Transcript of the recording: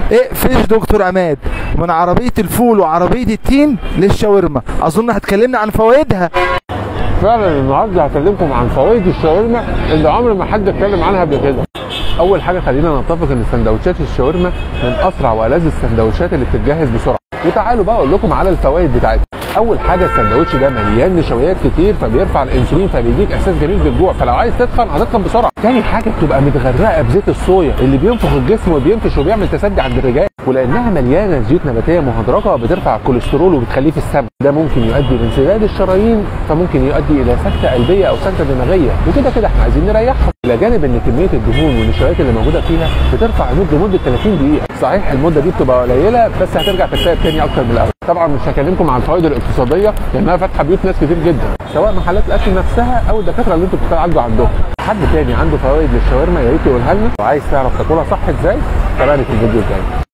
اقفش دكتور عماد من عربيه الفول وعربيه التين للشاورما اظن هتكلمنا عن فوائدها فعلا النهارده هكلمكم عن فوائد الشاورما اللي عمر ما حد اتكلم عنها قبل كده اول حاجه خلينا نتفق ان سندوتشات الشاورما من اسرع والذ السندوتشات اللي بتتجهز بسرعه وتعالوا بقى اقول لكم على الفوائد بتاعتها اول حاجه السندوتش ده مليان نشويات كتير فبيرفع الانسولين فبيديك احساس جميل بالجوع فلو عايز تتخن هتتخن بسرعه تاني حاجه بتبقى متغرقه بزيت الصويا اللي بينفخ الجسم وبينفش وبيعمل تسدي عند الرجال ولانها مليانه زيوت نباتيه مهدرجه بترفع الكوليسترول وبتخليه في السمنه ده ممكن يؤدي لانسداد الشرايين فممكن يؤدي الى سكته قلبيه او سكته دماغيه وكده كده احنا عايزين نريحهم الى جانب ان كميه الدهون والنشويات اللي موجوده فيها بترفع المده لمده 30 دقيقه صحيح المده دي بتبقى قليله بس هترجع تكتئب تاني اكتر من الاول طبعا مش هكلمكم عن الفوائد الاقتصاديه لانها فاتحه بيوت ناس كتير جدا سواء محلات الاكل نفسها او الدكاتره اللي انتوا بتتعالجوا عندهم حد تاني عنده فوائد للشاورما يا ريت يقولها لنا وعايز تعرف تاكلها صح ازاي تابعني في الفيديو الجاي